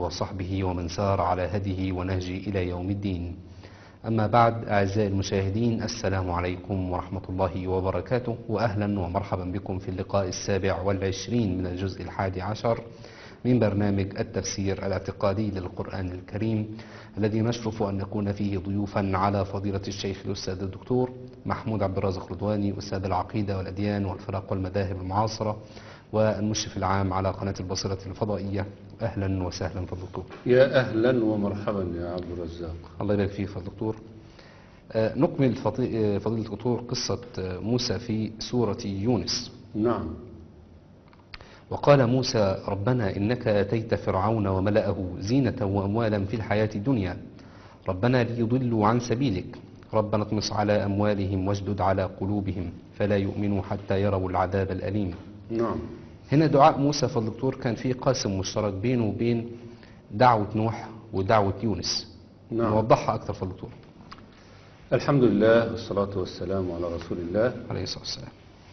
وصحبه ومن سار على هديه ونهجه إلى يوم الدين أما بعد أعزائي المشاهدين السلام عليكم ورحمة الله وبركاته وأهلا ومرحبا بكم في اللقاء السابع والعشرين من الجزء الحادي عشر من برنامج التفسير الاعتقادي للقرآن الكريم الذي نشرف أن نكون فيه ضيوفا على فضيلة الشيخ الأستاذ الدكتور محمود عبد الرازق رضواني أستاذ العقيدة والأديان والفرق والمذاهب المعاصرة والمشرف العام على قناة البصيرة الفضائية أهلا وسهلا فالدكتور يا أهلا ومرحبا يا عبد الرزاق الله يبارك فيك فالدكتور آه، نكمل فضي- آه، فضيلة الدكتور قصة آه، موسى في سورة يونس نعم وقال موسى ربنا إنك أتيت فرعون وملأه زينة وأموالا في الحياة الدنيا ربنا ليضلوا عن سبيلك ربنا اطمس على أموالهم واشدد على قلوبهم فلا يؤمنوا حتى يروا العذاب الأليم نعم هنا دعاء موسى فالدكتور كان فيه قاسم مشترك بينه وبين دعوة نوح ودعوة يونس نعم. نوضحها أكثر فالدكتور الحمد لله والصلاة والسلام على رسول الله عليه الصلاة والسلام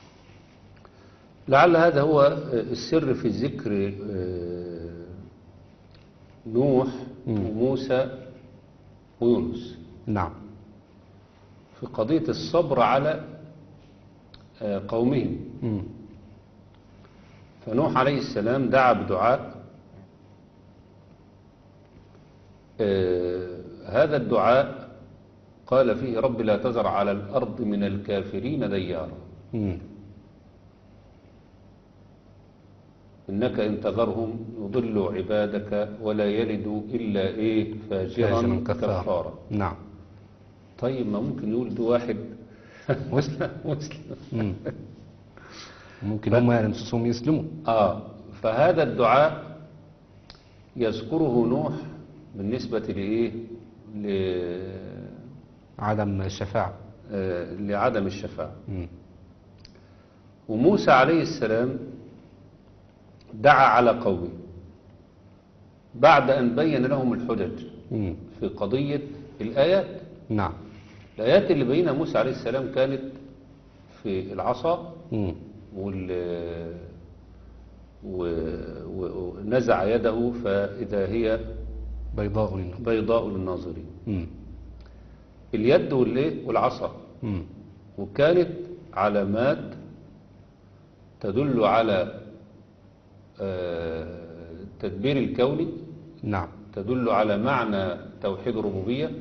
لعل هذا هو السر في ذكر آه، نوح مم. وموسى ويونس نعم في قضية الصبر على آه، قومهم مم. فنوح عليه السلام دعا بدعاء آه، هذا الدعاء قال فيه رب لا تذر على الأرض من الكافرين ديارا مم. إنك إن تذرهم يضلوا عبادك ولا يلدوا إلا إيه فاجرا فاجرا كفارا كفارا نعم طيب ما ممكن يولد واحد مسلم مسلم مم. ممكن هم أنفسهم يسلموا آه فهذا الدعاء يذكره نوح بالنسبة لإيه ل- عدم الشفاعة آه، لعدم الشفاعة مم. وموسى عليه السلام دعا على قومه بعد أن بين لهم الحجج مم. في قضية الآيات نعم الآيات اللي بينها موسى عليه السلام كانت في العصا مم. وال و- و- ونزع يده فإذا هي بيضاء للنظر بيضاء للناظرين مم. اليد والإيه؟ والعصا مم. وكانت علامات تدل على آه، التدبير الكوني نعم تدل على معنى توحيد الربوبية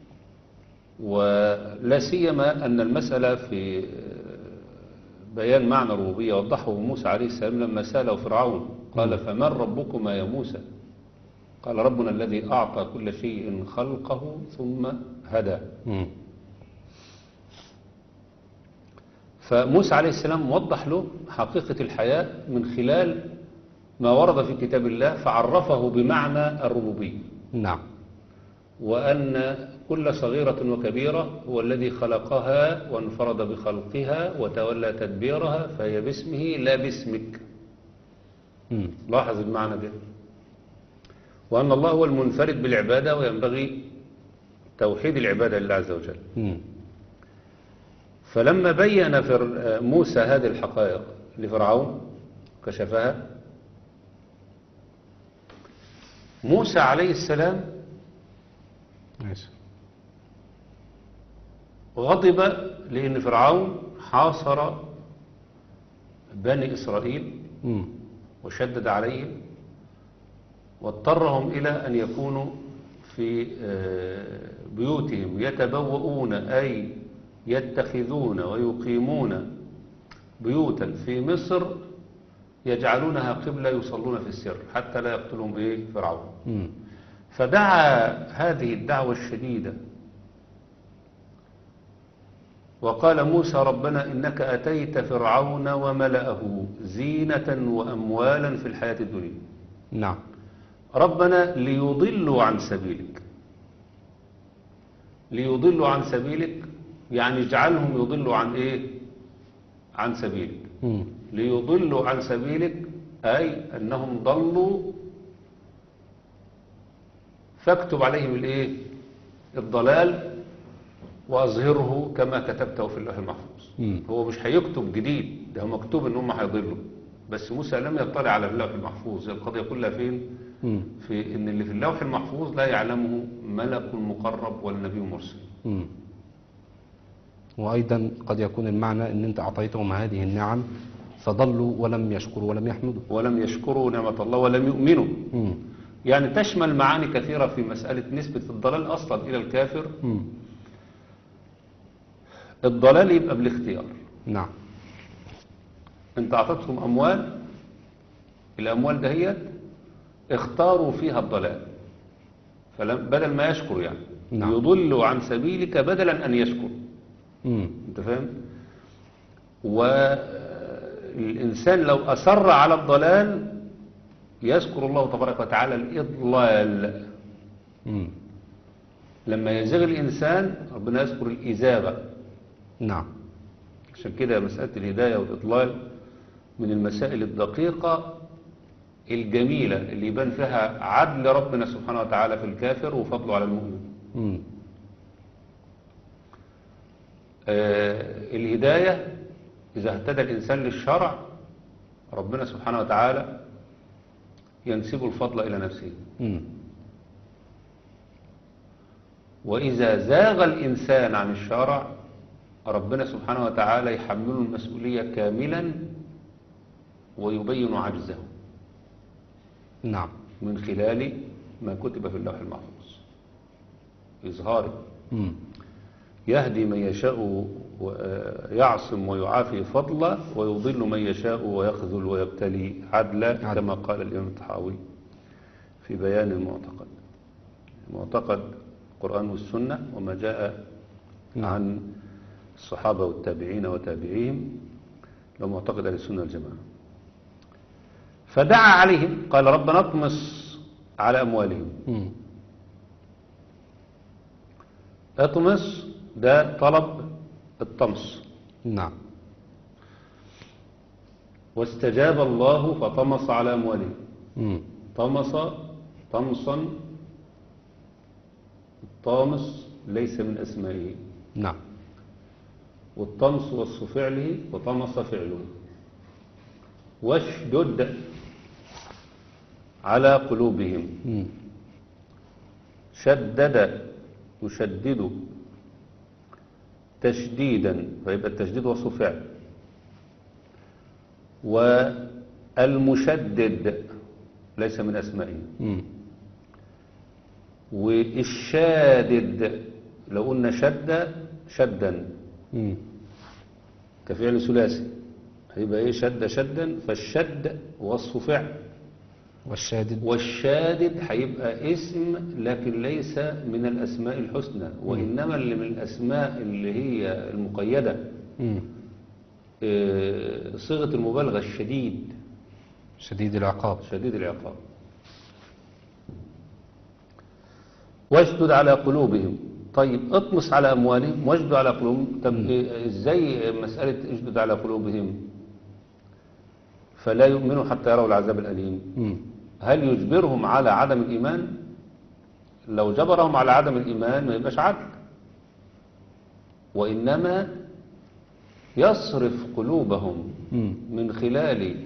ولا سيما أن المسألة في آه، بيان معنى الربوبية وضحه موسى عليه السلام لما سأله فرعون قال فمن ربكما يا موسى قال ربنا الذي أعطى كل شيء خلقه ثم هدى مم. فموسى عليه السلام وضح له حقيقة الحياة من خلال ما ورد في كتاب الله فعرفه بمعنى الربوبية نعم وأن كل صغيرة وكبيرة هو الذي خلقها وانفرد بخلقها وتولى تدبيرها فهي باسمه لا باسمك مم. لاحظ المعنى ده وأن الله هو المنفرد بالعبادة وينبغي توحيد العبادة لله عز وجل مم. فلما بين فر- موسى هذه الحقائق لفرعون كشفها موسى عليه السلام ماشي غضب لأن فرعون حاصر بني إسرائيل مم. وشدد عليهم واضطرهم إلى أن يكونوا في آه، بيوتهم يتبوؤون أي يتخذون ويقيمون بيوتا في مصر يجعلونها قبلة يصلون في السر حتى لا يقتلهم إيه فرعون مم. فدعا هذه الدعوة الشديدة وقال موسى ربنا إنك أتيت فرعون وملأه زينة وأموالا في الحياة الدنيا نعم ربنا ليضلوا عن سبيلك ليضلوا عن سبيلك يعني اجعلهم يضلوا عن ايه عن سبيلك مم. ليضلوا عن سبيلك أي أنهم ضلوا فاكتب عليهم الايه الضلال وأظهره كما كتبته في اللوح المحفوظ مم. هو مش هيكتب جديد ده هو مكتوب ان هم هيضلوا بس موسى لم يطلع على اللوح المحفوظ القضية كلها فين مم. في ان اللي في اللوح المحفوظ لا يعلمه ملك مقرب ولا نبي مرسل مم. وأيضا قد يكون المعنى أن أنت أعطيتهم هذه النعم فضلوا ولم يشكروا ولم يحمدوا ولم يشكروا نعمة الله ولم يؤمنوا مم. يعني تشمل معاني كثيرة في مسألة نسبة الضلال أصلا إلى الكافر مم. الضلال يبقى بالاختيار نعم انت اعطيتهم اموال الاموال دهيت اختاروا فيها الضلال فلم بدل ما يشكر يعني نعم. يضل عن سبيلك بدلا ان يشكر مم. انت فاهم والانسان لو اصر على الضلال يذكر الله تبارك وتعالى الاضلال مم. لما يزغ الانسان ربنا يذكر الاجابه نعم عشان كده مسألة الهداية والإضلال من المسائل الدقيقة الجميلة اللي يبان فيها عدل ربنا سبحانه وتعالى في الكافر وفضله على المؤمن مم. آه الهداية إذا اهتدى الإنسان للشرع ربنا سبحانه وتعالى ينسب الفضل إلى نفسه مم. وإذا زاغ الإنسان عن الشرع ربنا سبحانه وتعالى يحمله المسؤولية كاملا ويبين عجزه نعم من خلال ما كتب في اللوح المحفوظ إظهاره مم. يهدي من يشاء ويعصم ويعافي فضلا ويضل من يشاء ويخذل ويبتلي عدلا عدل. كما قال الإمام الطحاوي في بيان المعتقد معتقد القرآن والسنة وما جاء نعم. عن الصحابة والتابعين وتابعيهم لو معتقد أهل السنة والجماعة فدعا عليهم قال ربنا اطمس على أموالهم مم. اطمس ده طلب الطمس نعم واستجاب الله فطمس على أموالهم مم. طمس طمسا الطامس ليس من أسمائه نعم والطمس وصف فعله وطمس فعله واشدد على قلوبهم مم. شدد يشدد تشديدا فيبقى التشديد وصف فعل والمشدد ليس من أسمائه مم. والشادد لو قلنا شد شدا مم. كفعل ثلاثي هيبقى ايه شد شدا فالشد وصف فعل والشادد والشادد هيبقى اسم لكن ليس من الأسماء الحسنى وإنما اللي من الأسماء اللي هي المقيدة مم. آه، صيغة المبالغة الشديد شديد العقاب شديد العقاب واشدد على قلوبهم طيب اطمس على أموالهم واشدد على قلوبهم طب إيه- ازاي مسألة اشدد على قلوبهم فلا يؤمنوا حتى يروا العذاب الأليم مم. هل يجبرهم على عدم الإيمان لو جبرهم على عدم الإيمان ما يبقاش عدل وإنما يصرف قلوبهم مم. من خلال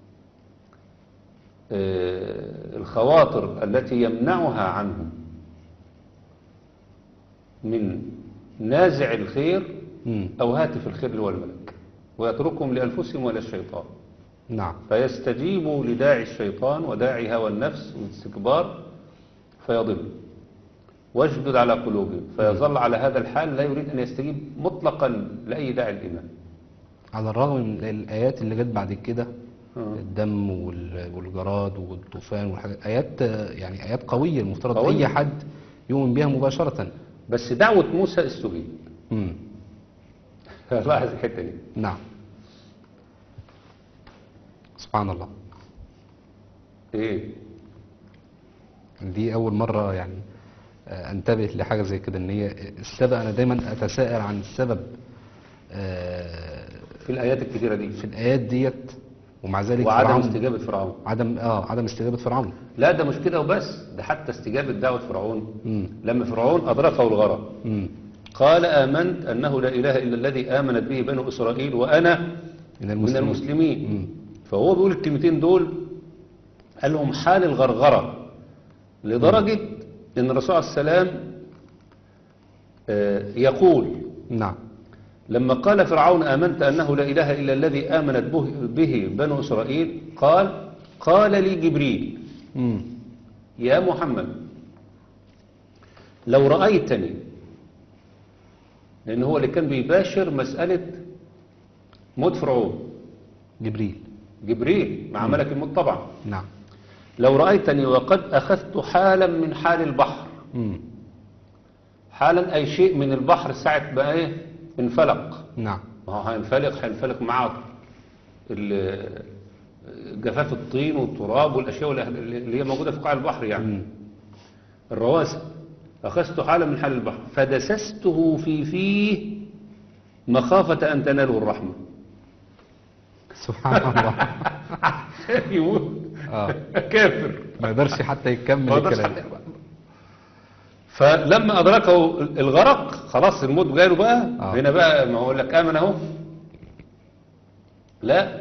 آه، الخواطر التي يمنعها عنهم من نازع الخير مم. أو هاتف الخير اللي هو الملك ويتركهم لأنفسهم ولا الشيطان نعم فيستجيبوا لداعي الشيطان وداعي هوى النفس والاستكبار فيضل واشدد على قلوبهم فيظل على هذا الحال لا يريد أن يستجيب مطلقا لأي داعي الإيمان على الرغم من الآيات اللي جت بعد كده آه. الدم وال- والجراد والطوفان والحاجات آيات آه، يعني آيات قوية المفترض قوية. أي حد يؤمن بها مباشرة بس دعوة موسى استجيب مم. لاحظ الحتة دي نعم سبحان الله ايه دي أول مرة يعني آه، أنتبه لحاجة زي كده إن هي السبب أنا دايما أتساءل عن السبب آه، في الآيات الكثيرة دي في الآيات ديت ومع ذلك وعدم فرعون استجابة فرعون عدم اه عدم استجابة فرعون لا ده مش كده وبس ده حتى استجابة دعوة فرعون مم. لما فرعون أدركه الغرق مم. قال آمنت أنه لا إله إلا الذي آمنت به بنو إسرائيل وأنا من من المسلمين المسلمين مم. فهو بيقول الكلمتين دول قال لهم حال الغرغرة لدرجة ان الرسول عليه السلام آه، يقول نعم لما قال فرعون آمنت أنه لا إله إلا الذي آمنت به, به بنو إسرائيل قال قال لي جبريل مم. يا محمد لو رأيتني لأن هو اللي كان بيباشر مسألة موت فرعون جبريل جبريل مع ملك الموت طبعا نعم لو رأيتني وقد أخذت حالا من حال البحر مم. حالا أي شيء من البحر ساعة بقى إيه انفلق نعم ما هو هينفلق هينفلق معه ال- جفاف الطين والتراب والأشياء اللي اللي هي موجودة في قاع البحر يعني مم. الرواسب أخذت حالا من حال البحر فدسسته في فيه مخافة أن تناله الرحمة سبحان الله يموت آه. كافر ما يقدرش حتى يكمل ما يقدرش الكلام حتى- فلما أدركه الغرق خلاص الموت جاله بقى آه. هنا بقى ما هو لك آمن أهو لا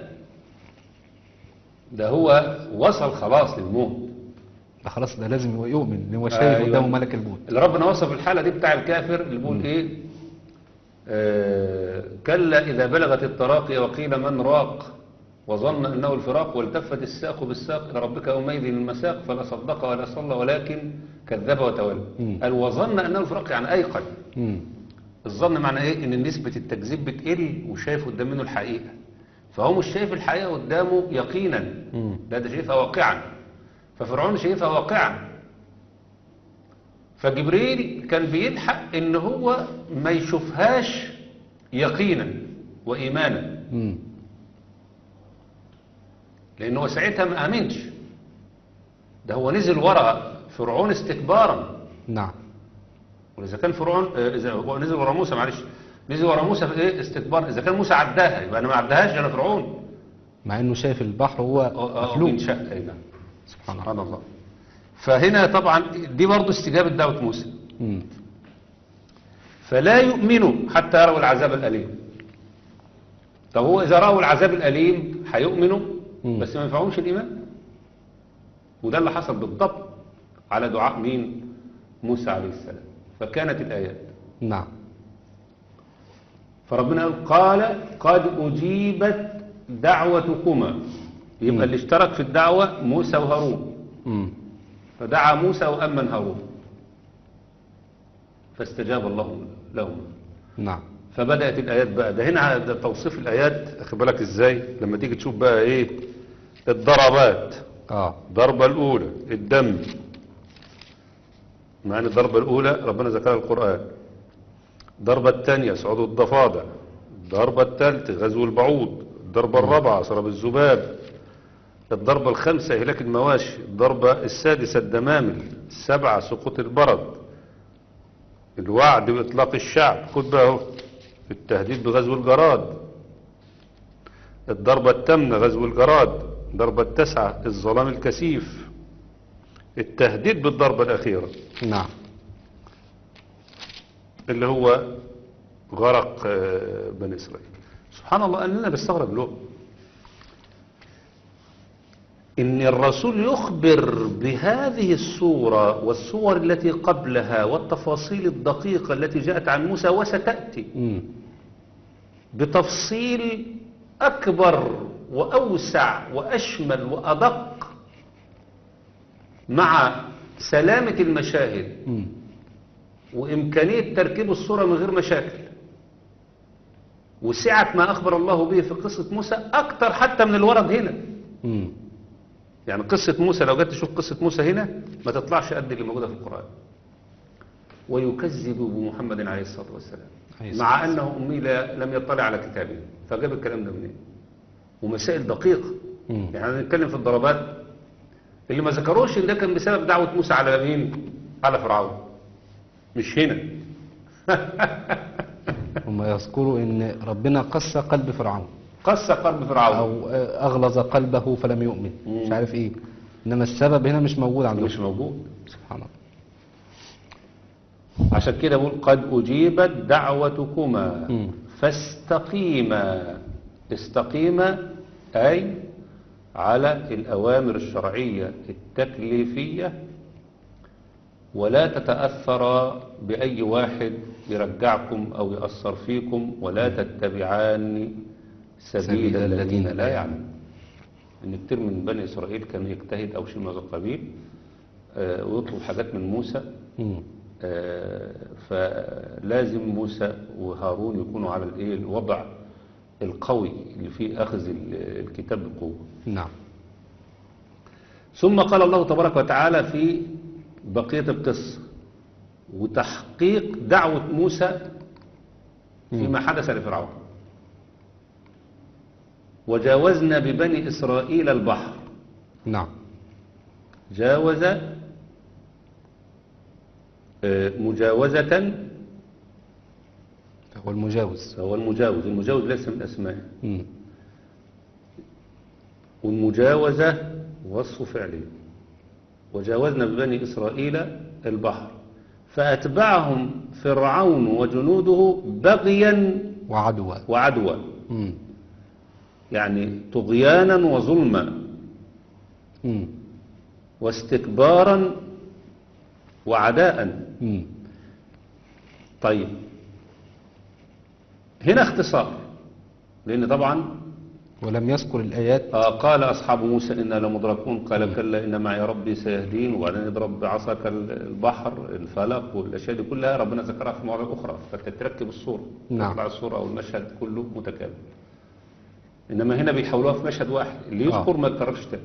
ده هو وصل خلاص للموت ده خلاص ده لازم هو يؤمن ان هو شايف أيوة. قدامه ملك الموت اللي ربنا وصف الحالة دي بتاع الكافر اللي بيقول ايه آه كلا إذا بلغت التراقي وقيل من راق وظن أنه الفراق والتفت الساق بالساق إلى ربك يومئذ المساق فلا صدق ولا صلى ولكن كذب وتولى مم. قال وظن أنه الفراق يعني أيقن مم. الظن الظن معنى ايه ان نسبة التكذيب بتقل وشايف قدام منه الحقيقة فهو مش شايف الحقيقة قدامه يقينا مم. لا ده شايفها واقعا ففرعون شايفها واقعا فجبريل كان بيلحق ان هو ما يشوفهاش يقينا وايمانا مم. لان هو ساعتها ما امنش ده هو نزل ورا فرعون استكبارا نعم واذا كان فرعون آه، اذا هو نزل ورا موسى معلش نزل ورا موسى في ايه استكبار اذا كان موسى عداها يبقى انا ما عداهاش انا فرعون مع انه شايف البحر هو آه، آه، مخلوق بينشق اي نعم سبحان الله سبحان الله فهنا طبعا دي برضه استجابه دعوه موسى مم. فلا يؤمنوا حتى يروا العذاب الاليم طب هو اذا راوا العذاب الاليم هيؤمنوا مم. بس ما ينفعهمش الايمان وده اللي حصل بالضبط على دعاء مين موسى عليه السلام فكانت الايات نعم فربنا قال قال قد أجيبت دعوتكما يبقى اللي اشترك في الدعوة موسى وهارون مم. فدعا موسى وأمن هارون فاستجاب الله لهما نعم فبدأت الآيات بقى ده هنا ده توصيف الآيات أخد بالك إزاي لما تيجي تشوف بقى إيه الضربات اه الضربة الأولى الدم مع أن الضربة الأولى ربنا ذكرها القرآن الضربة الثانية صعود الضفادع الضربة الثالثة غزو البعوض الضربة الرابعة صرب الذباب الضربة الخامسة إهلاك المواشي الضربة السادسة الدمامل السبعة سقوط البرد الوعد بإطلاق الشعب خد بقى اهو التهديد بغزو الجراد الضربة الثامنة غزو الجراد الضربة التاسعة الظلام الكثيف التهديد بالضربة الأخيرة نعم اللي هو غرق آه، بني إسرائيل سبحان الله أننا بستغرب له إن الرسول يخبر بهذه الصورة والصور التي قبلها والتفاصيل الدقيقة التي جاءت عن موسى وستأتي مم. بتفصيل أكبر وأوسع وأشمل وأدق مع سلامة المشاهد مم. وإمكانية تركيب الصورة من غير مشاكل وسعة ما أخبر الله به في قصة موسى أكتر حتى من الورد هنا مم. يعني قصة موسى لو جيت تشوف قصة موسى هنا ما تطلعش قد اللي موجودة في القرآن ويكذب بمحمد عليه الصلاة والسلام عليه الصلاة مع أنه أمي لا- لم يطلع على كتابه فجاب الكلام ده منين ومسائل دقيقة مم. يعني هنتكلم في الضربات اللي ما ذكروش ان ده كان بسبب دعوة موسى على مين على فرعون مش هنا هم يذكروا ان ربنا قسى قلب فرعون قص قلب فرعون او آه، اغلظ قلبه فلم يؤمن مش مم. عارف ايه انما السبب هنا مش موجود عندهم مش موجود سبحان الله عشان كده بقول قد أجيبت دعوتكما مم. فاستقيما استقيما أي على الأوامر الشرعية التكليفية ولا تتأثر بأي واحد يرجعكم أو يأثر فيكم ولا تتبعان سبيل سبيل الذين الذين لا لا يعلمون إن كتير من بني إسرائيل كان يجتهد أو شيء من هذا القبيل آه، ويطلب حاجات من موسى مم. آه، فلازم موسى وهارون يكونوا على الإيه الوضع القوي اللي فيه أخذ ال- الكتاب بقوة نعم ثم قال الله تبارك وتعالى في بقية القصة وتحقيق دعوة موسى فيما حدث لفرعون وجاوزنا ببني إسرائيل البحر نعم جاوز آه، مجاوزة هو المجاوز هو المجاوز المجاوز ليس من أسمائه مم. والمجاوزة وصف فعله وجاوزنا ببني إسرائيل البحر فأتبعهم فرعون وجنوده بغيا وعدوى وعدوى مم. يعني طغيانا وظلما مم. واستكبارا وعداء مم. طيب هنا اختصار لأن طبعا ولم يذكر الآيات آه، قال أصحاب موسى إنا لمدركون قال كلا إن معي ربي سيهدين وبعدين يضرب بعصاك ال- البحر الفلق والأشياء دي كلها ربنا ذكرها في مواضع أخرى فتتركب الصورة نعم. تطلع الصورة أو المشهد كله متكامل إنما هنا بيحولوها في مشهد واحد اللي يذكر آه. ما يتكررش تاني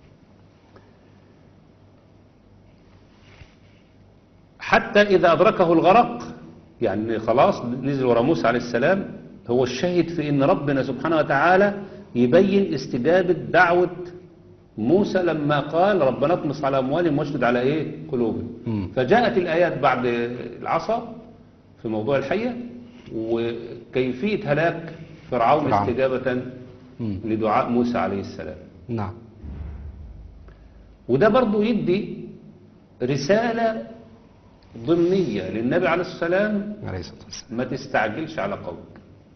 حتى إذا أدركه الغرق يعني خلاص نزل ورا موسى عليه السلام هو الشاهد في إن ربنا سبحانه وتعالى يبين استجابة دعوة موسى لما قال ربنا اطمس على أموالهم واشدد على إيه قلوبهم مم. فجاءت الآيات بعد العصا في موضوع الحية وكيفية هلاك فرعون فرعون. استجابة مم. لدعاء موسى عليه السلام نعم وده برضو يدي رسالة ضمنية للنبي عليه السلام عليه الصلاة والسلام ما تستعجلش على قولك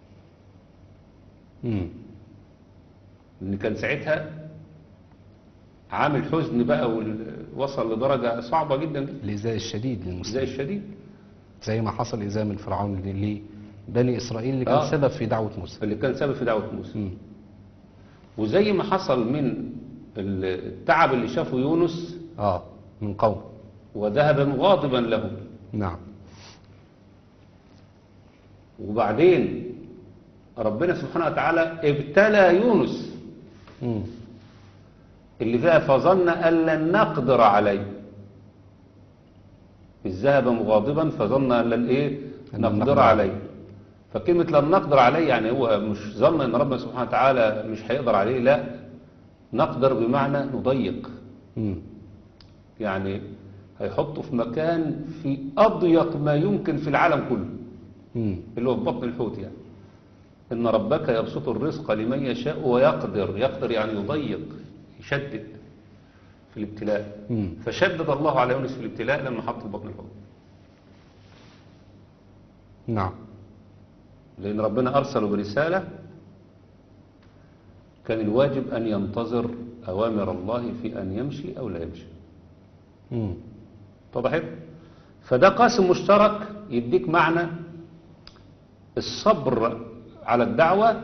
مم. لأن كان ساعتها عامل حزن بقى ووصل لدرجة صعبة جدا جدا الإزاء الشديد زي للمسلمين الشديد زي ما حصل إزاء من فرعون لبني إسرائيل اللي كان آه. سبب في دعوة موسى اللي كان سبب في دعوة موسى مم. وزي ما حصل من التعب اللي شافه يونس آه من قوم وذهب غاضبا له نعم وبعدين ربنا سبحانه وتعالى ابتلى يونس مم. اللي فيها فظن أن لن نقدر عليه إذ ذهب مغاضبا فظن أن لن إيه أن لن نقدر نقدر عليه فكلمة لن نقدر عليه يعني هو مش ظن أن ربنا سبحانه وتعالى مش هيقدر عليه لا نقدر بمعنى نضيق مم. يعني هيحطه في مكان في أضيق ما يمكن في العالم كله مم. اللي هو في بطن الحوت يعني إن ربك يبسط الرزق لمن يشاء ويقدر يقدر يعني يضيق يشدد في الابتلاء مم. فشدد الله على يونس في الابتلاء لما حط في بطن الحوت نعم لأن ربنا أرسله برسالة كان الواجب أن ينتظر أوامر الله في أن يمشي أو لا يمشي مم. اتضحت فده قاسم مشترك يديك معنى الصبر على الدعوة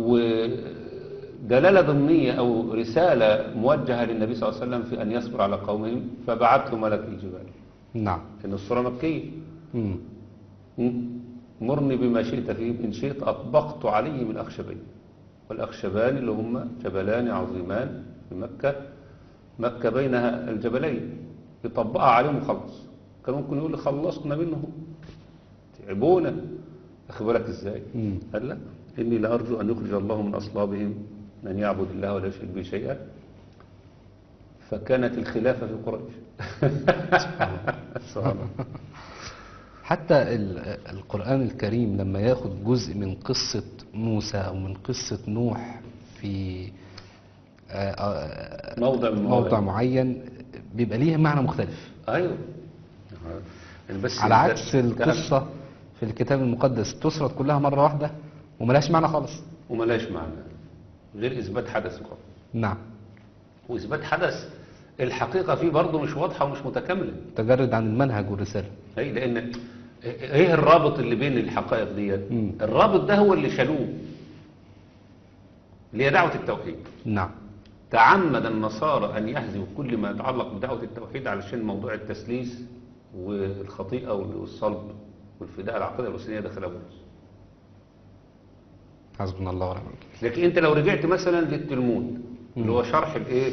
ودلالة ضمنية أو رسالة موجهة للنبي صلى الله عليه وسلم في أن يصبر على قومهم فبعث له ملك الجبال نعم إن الصورة مكية مم. م- مرني بما شئت فيه إن شئت أطبقت عليه من أخشبين والأخشبان اللي هم جبلان عظيمان في مكة مكة بينها الجبلين يطبقها عليهم وخلص كان ممكن يقول لي خلصنا منهم تعبونا أخي بالك إزاي مم. قال لا إني لأرجو أن يخرج الله من أصلابهم من يعبد الله ولا يشرك به شيئا فكانت الخلافة في قريش سبحان الله حتى ال- القرآن الكريم لما ياخد جزء من قصة موسى أو من قصة نوح في آه، آه، موضع من موضع مواضع. معين بيبقى ليها معنى مختلف ايوه يعني بس على أنت- عكس القصة في الكتاب المقدس تسرد كلها مرة واحدة وملهاش معنى خالص وملاش معنى غير اثبات حدث فقط نعم واثبات حدث الحقيقة فيه برضه مش واضحة ومش متكاملة تجرد عن المنهج والرسالة اي لان ايه الرابط اللي بين الحقائق ديت مم. الرابط ده هو اللي شالوه اللي هي دعوة التوحيد نعم تعمد النصارى أن يحذفوا كل ما يتعلق بدعوة التوحيد علشان موضوع التسليس والخطيئة والصلب والفداء العقيدة الوثنية دخلها بولس حسبنا الله ونعم الوكيل لكن انت لو رجعت مثلا للتلمود اللي هو شرح الايه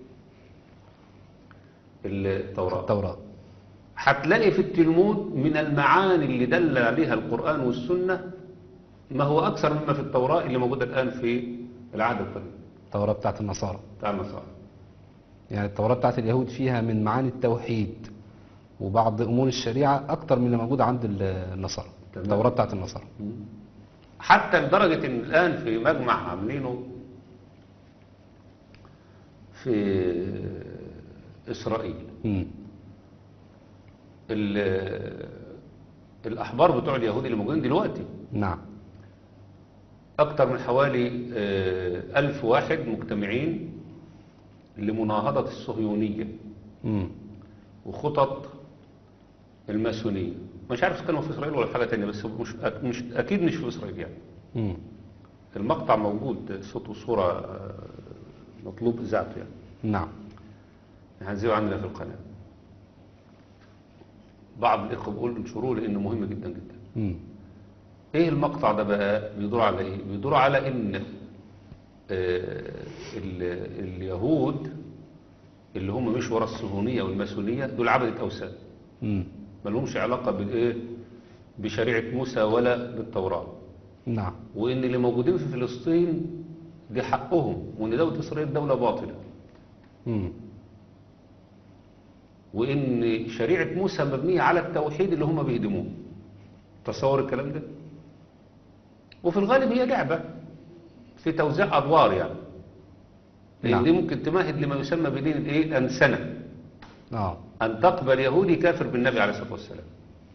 التوراة التوراة هتلاقي في التلمود من المعاني اللي دل عليها القرآن والسنة ما هو أكثر مما في التوراة اللي موجودة الآن في العهد القديم التوراة بتاعت النصارى بتاع النصارى يعني التوراة بتاعت اليهود فيها من معاني التوحيد وبعض أمور الشريعة أكتر من اللي موجودة عند ال- النصارى تمام. التوراة بتاعت النصارى حتى لدرجة إن الآن في مجمع عاملينه في إسرائيل مم. ال- الأحبار بتوع اليهود اللي موجودين دلوقتي نعم أكثر من حوالي آه، ألف واحد مجتمعين لمناهضة الصهيونية مم. وخطط الماسونية مش عارف إذا كانوا في إسرائيل ولا في حاجة تانية بس مش, مش أكيد مش في إسرائيل يعني مم. المقطع موجود صوت وصورة آه، مطلوب إذاعته يعني نعم هنزله عندنا في القناة بعض الإخوة بيقول انشروه لأنه مهم جدا جدا مم. ايه المقطع ده بقى بيدور على ايه بيدور على ان آه، ال- اليهود اللي هم مش ورا الصهيونيه والماسونيه دول عبده اوثان مم. ما لهمش علاقه بالايه بشريعه موسى ولا بالتوراه نعم وان اللي موجودين في فلسطين دي حقهم وان دوله اسرائيل دوله باطله مم. وان شريعه موسى مبنيه على التوحيد اللي هم بيهدموه تصور الكلام ده وفي الغالب هي لعبه في توزيع ادوار يعني لان نعم. دي ممكن تمهد لما يسمى بدين الايه الانسنه آه ان تقبل يهودي كافر بالنبي عليه الصلاه والسلام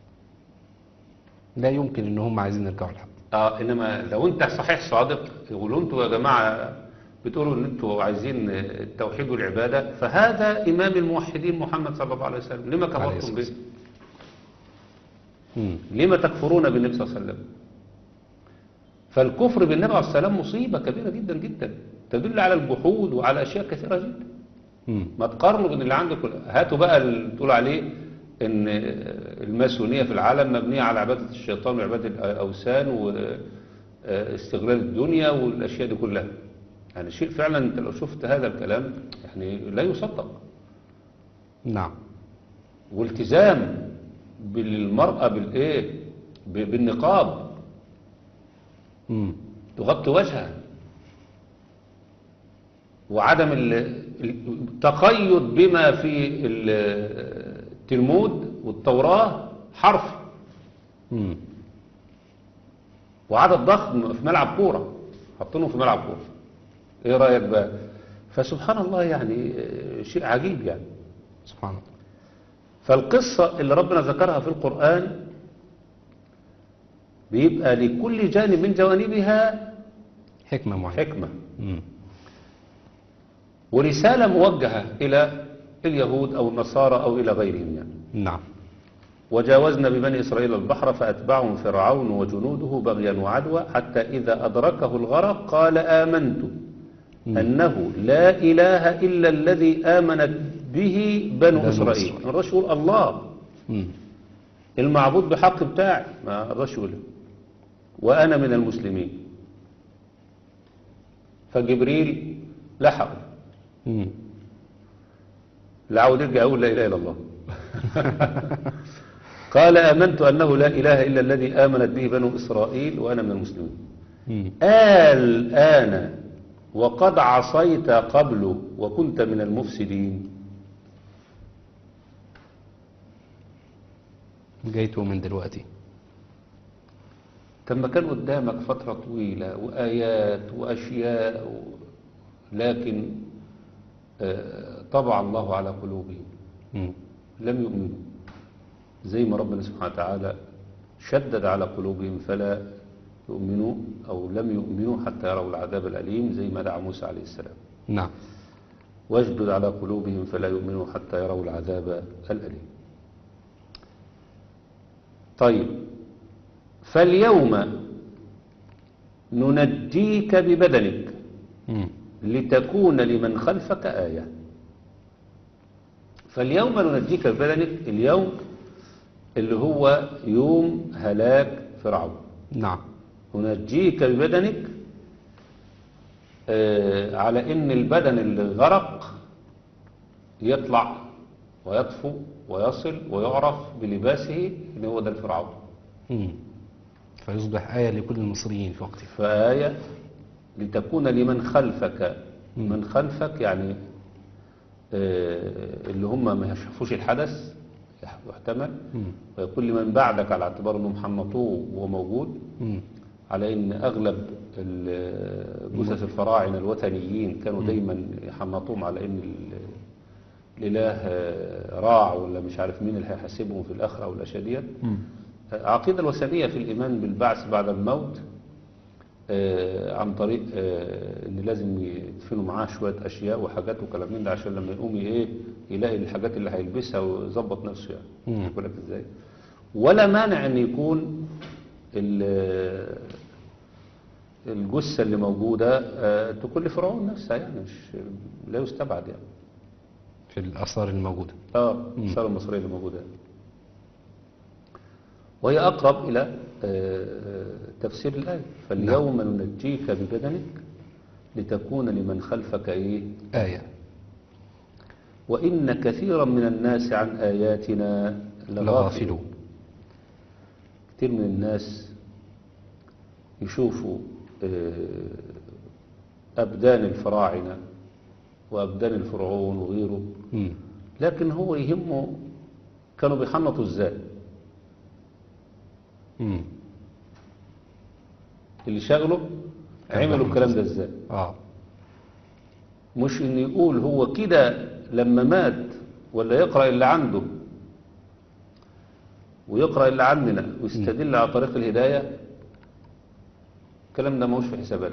لا يمكن إن هم عايزين يرجعوا لحد اه انما لو انت صحيح صادق يقولوا انتوا يا جماعه بتقولوا ان انتوا عايزين التوحيد والعباده فهذا امام الموحدين محمد صلى الله عليه وسلم لما عليه كفرتم الصلاة به والسلام. مم. لما تكفرون بالنبي صلى الله عليه وسلم فالكفر بالنبي عليه الصلاة والسلام مصيبة كبيرة جدا جدا تدل على الجحود وعلى أشياء كثيرة جدا مم. ما تقارنوا بين اللي عندكم هاتوا بقى اللي تقول عليه ان الماسونية في العالم مبنية على عبادة الشيطان وعبادة الأوثان واستغلال الدنيا والأشياء دي كلها يعني شيء فعلا انت لو شفت هذا الكلام يعني لا يصدق نعم والتزام بالمرأة بالايه ب- بالنقاب مم. تغطي وجهها وعدم ال- التقيد بما في ال- التلمود والتوراة حرف مم. وعدد ضخم في ملعب كورة حاطينه في ملعب كورة ايه رأيك بقى فسبحان الله يعني آه، شيء عجيب يعني سبحان الله فالقصة اللي ربنا ذكرها في القرآن بيبقى لكل جانب من جوانبها حكمة معينة حكمة مم. ورسالة موجهة إلى اليهود أو النصارى أو إلى غيرهم يعني نعم وجاوزنا ببني إسرائيل البحر فأتبعهم فرعون وجنوده بغيا وعدوى حتى إذا أدركه الغرق قال آمنت مم. أنه لا إله إلا الذي آمنت به بنو بنو إسرائيل إسرائيل. ما رضاش يقول الله مم. المعبود بحق بتاعي ما رضاش يقول وأنا من المسلمين فجبريل لحقه مم. لا عاود يرجع يقول لا إله إلا الله قال آمنت أنه لا إله إلا الذي آمنت به بنو إسرائيل وأنا من المسلمين مم. الآن وقد عصيت قبل وكنت من المفسدين جيته من دلوقتي لما كان قدامك فترة طويلة وآيات وأشياء و... لكن آه، طبع الله على قلوبهم مم. لم يؤمنوا زي ما ربنا سبحانه وتعالى شدد على قلوبهم فلا يؤمنوا أو لم يؤمنوا حتى يروا العذاب الأليم زي ما دعا موسى عليه السلام نعم واشدد على قلوبهم فلا يؤمنوا حتى يروا العذاب الأليم طيب فاليوم ننجيك ببدنك مم. لتكون لمن خلفك آية فاليوم ننجيك ببدنك اليوم اللي هو يوم هلاك فرعون نعم ننجيك ببدنك آه، على ان البدن اللي غرق يطلع ويطفو ويصل ويعرف بلباسه ان هو ده الفرعون مم. فيصبح آية لكل المصريين في وقتها فآية لتكون لمن خلفك مم. من خلفك يعني آه، اللي هم ما شافوش الحدث يح- يحتمل مم. ويكون لمن بعدك على اعتبار انهم حنطوه وهو موجود مم. على ان اغلب ال- جثث الفراعنه الوثنيين كانوا دايما يحنطوهم على ان ال- الاله آه، راع ولا مش عارف مين اللي هيحاسبهم في الاخره او الاشياء ديت مم. العقيدة الوثنية في الإيمان بالبعث بعد الموت آه، عن طريق آه، إن لازم يدفنوا معاه شوية أشياء وحاجات وكلام من ده عشان لما يقوم إيه يلاقي الحاجات اللي هيلبسها ويظبط نفسه يعني مم. واخد بالك إزاي ولا مانع إن يكون ال- الجثة اللي موجودة آه، تكون لفرعون نفسها يعني مش لا يستبعد يعني في الآثار الموجودة اه مم. الآثار المصرية اللي موجودة وهي أقرب إلى آه، تفسير الآية فاليوم ننجيك ببدنك لتكون لمن خلفك إيه آية وإن كثيرا من الناس عن آياتنا لغافلون لغافلون كثير من الناس يشوفوا آه، أبدان الفراعنة وأبدان الفرعون وغيره مم. لكن هو يهمه كانوا بيحنطوا ازاي مم. اللي شغله كان عملوا بيحنطوا الكلام ده إزاي. ازاي آه مش ان يقول هو كده لما مات ولا يقرأ اللي عنده ويقرأ اللي عندنا ويستدل على طريق الهداية الكلام ده ماهوش في حسابات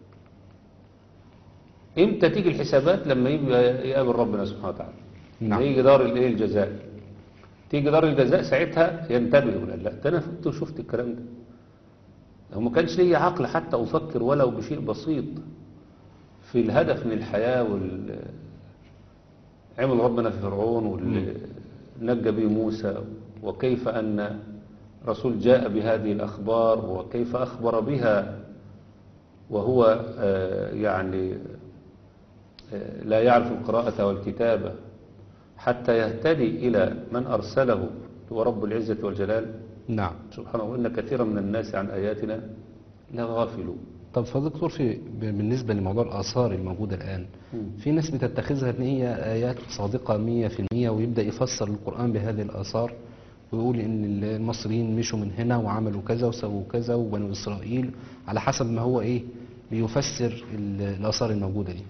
امتى تيجي الحسابات لما يبقى يقابل ربنا سبحانه وتعالى نعم. يجي دار الايه الجزاء تيجي دار الجزاء ساعتها ينتبه يقول لا ده انا كنت شفت الكلام ده هو ما كانش ليا عقل حتى افكر ولو بشيء بسيط في الهدف من الحياة وال عمل ربنا في فرعون واللي نجى به موسى وكيف أن رسول جاء بهذه الأخبار وكيف أخبر بها وهو آه، يعني آه، لا يعرف القراءة والكتابة حتى يهتدي إلى من أرسله هو رب العزة والجلال نعم سبحانه وإن كثيرا من الناس عن آياتنا لغافلون طب فضل دكتور في ب- بالنسبة لموضوع الآثار الموجودة الآن مم. في ناس بتتخذها ان هي آيات صادقة مية في المية ويبدأ يفسر القرآن بهذه الآثار ويقول إن المصريين مشوا من هنا وعملوا كذا وسووا كذا وبنو إسرائيل على حسب ما هو إيه بيفسر ال- الآثار الموجودة دي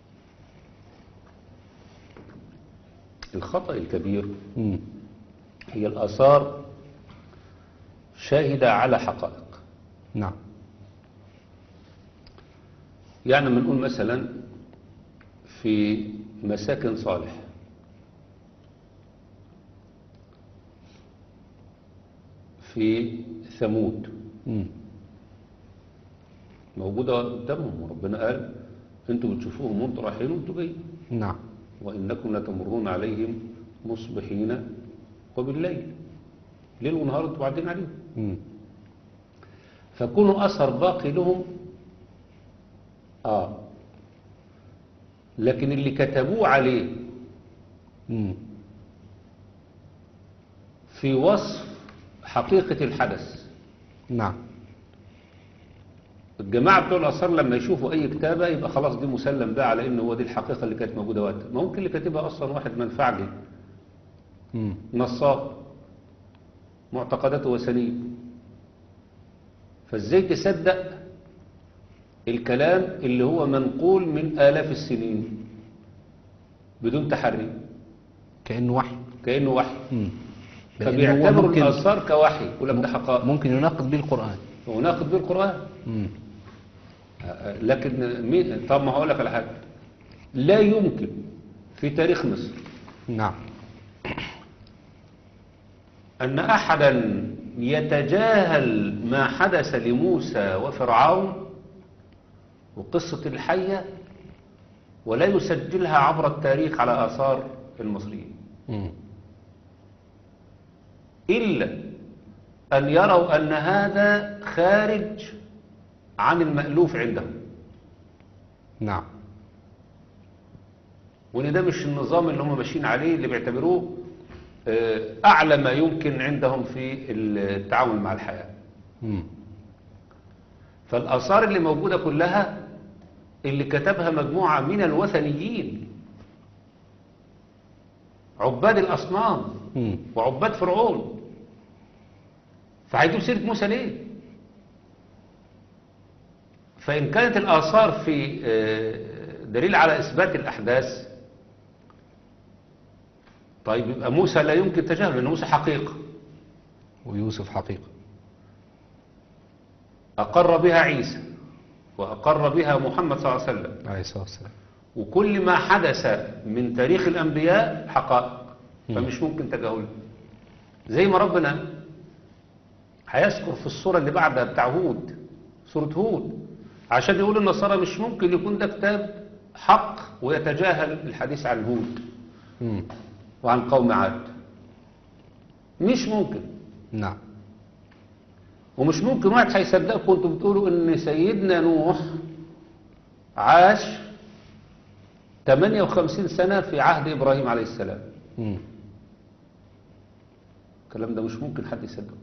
الخطأ الكبير مم. هي الآثار شاهدة على حقائق نعم يعني لما نقول مثلا في مساكن صالح في ثمود مم. موجودة قدامهم وربنا قال انتوا بتشوفوهم وانتوا رايحين وانتوا جايين نعم وإنكم لتمرون عليهم مصبحين وبالليل ليل ونهار انتوا قاعدين عليهم مم. فكونوا أثر باقي لهم آه لكن اللي كتبوه عليه مم. في وصف حقيقة الحدث نعم الجماعة بتوع الآثار لما يشوفوا أي كتابة يبقى خلاص دي مسلم بقى على إن هو دي الحقيقة اللي كانت موجودة وقتها ممكن اللي كاتبها أصلا واحد منفعجي مم. نصاب معتقداته وثنية فازاي تصدق الكلام اللي هو منقول من آلاف السنين بدون تحري كأنه وحي كأنه وحي مم. لأن هو فبيعتبروا ممكن الآثار كوحي يقول لك ده حقائق ممكن يناقض به القرآن وناخد بيه القرآن مم. لكن مين طب ما هقول لك على حاجة لا يمكن في تاريخ مصر نعم أن أحدا يتجاهل ما حدث لموسى وفرعون وقصة الحية ولا يسجلها عبر التاريخ على آثار المصريين مم. إلا أن يروا أن هذا خارج عن المألوف عندهم نعم وان ده مش النظام اللي هم ماشيين عليه اللي بيعتبروه آه، اعلى ما يمكن عندهم في التعامل مع الحياة مم. فالاثار اللي موجودة كلها اللي كتبها مجموعة من الوثنيين عباد الاصنام مم. وعباد فرعون فهيجيب سيرة موسى ليه فإن كانت الآثار في آه، دليل على إثبات الأحداث طيب يبقى موسى لا يمكن تجاهله لأن موسى حقيقة ويوسف حقيقة أقر بها عيسى وأقر بها محمد صلى الله عليه وسلم عليه الصلاة والسلام وكل ما حدث من تاريخ الأنبياء حقائق فمش ممكن تجاهله زي ما ربنا هيذكر في الصورة اللي بعدها بتاع هود سورة هود عشان يقول النصارى مش ممكن يكون ده كتاب حق ويتجاهل الحديث عن هود مم. وعن قوم عاد مش ممكن نعم ومش ممكن واحد هيصدقكم وانتم بتقولوا ان سيدنا نوح عاش 58 سنة في عهد إبراهيم عليه السلام مم. الكلام ده مش ممكن حد يصدقه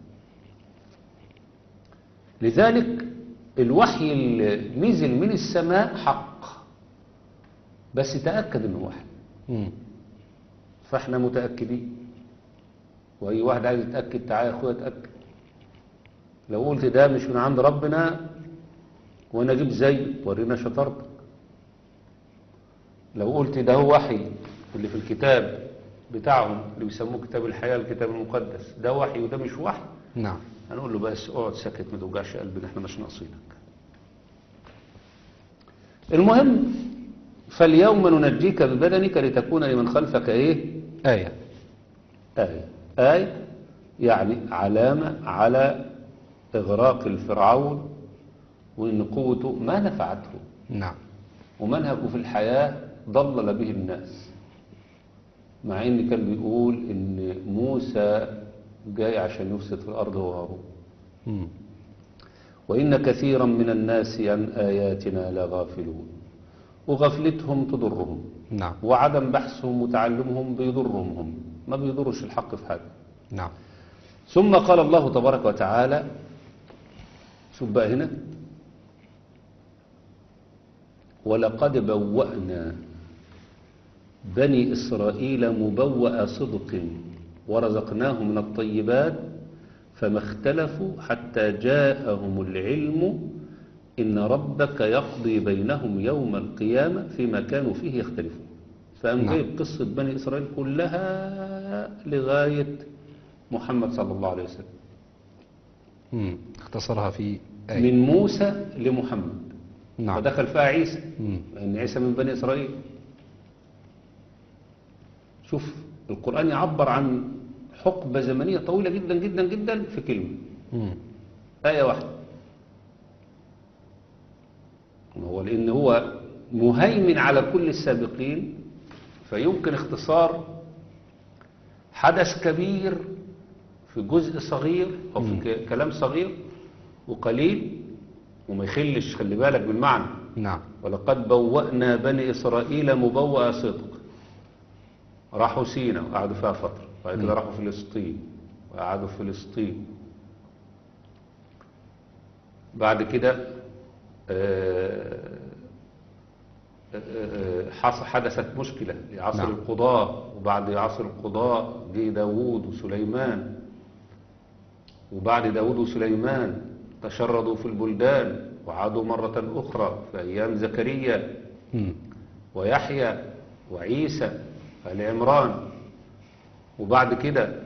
لذلك الوحي اللي نزل من السماء حق بس تأكد انه وحي مم. فاحنا متأكدين واي واحد عايز يتأكد تعالى يا اخويا اتأكد لو قلت ده مش من عند ربنا وانا اجيب زي ورينا شطارتك لو قلت ده هو وحي اللي في الكتاب بتاعهم اللي بيسموه كتاب الحياة الكتاب المقدس ده وحي وده مش وحي نعم هنقول له بس اقعد ساكت ما توجعش قلبنا احنا مش ناقصينك المهم فاليوم ننجيك ببدنك لتكون لمن خلفك ايه آية آية آية يعني علامة على إغراق الفرعون وإن قوته ما نفعته نعم ومنهجه في الحياة ضلل به الناس مع إن كان بيقول إن موسى جاي عشان يفسد في الأرض هو هارون مم. وإن كثيرا من الناس عن آياتنا لغافلون وغفلتهم تضرهم نعم وعدم بحثهم وتعلمهم بيضرهم هم ما بيضرش الحق في حاجة نعم ثم قال الله تبارك وتعالى شوف بقى هنا ولقد بوأنا بني إسرائيل مبوأ صدق ورزقناهم من الطيبات فما اختلفوا حتى جاءهم العلم إن ربك يقضي بينهم يوم القيامة فيما كانوا فيه يختلفون فقام نعم. جايب قصة بني إسرائيل كلها لغاية محمد صلى الله عليه وسلم مم. اختصرها في آية من موسى لمحمد نعم ودخل فيها عيسى مم. لأن عيسى من بني إسرائيل شوف القرآن يعبر عن حقبة زمنية طويلة جدا جدا جدا في كلمة مم. آية واحدة هو لأن هو مهيمن على كل السابقين فيمكن اختصار حدث كبير في جزء صغير أو في ك- كلام صغير وقليل وما يخلش خلي بالك بالمعنى نعم ولقد بوأنا بني إسرائيل مبوأ صدق راحوا سينا وقعدوا فيها فترة بعد كده راحوا فلسطين وقعدوا في فلسطين بعد كده آه، آه، حص- حدثت مشكلة لعصر نعم. القضاء وبعد عصر القضاء جه داوود وسليمان وبعد داود وسليمان تشردوا في البلدان وعادوا مرة أخرى في أيام زكريا مم. ويحيى وعيسى آل عمران وبعد كده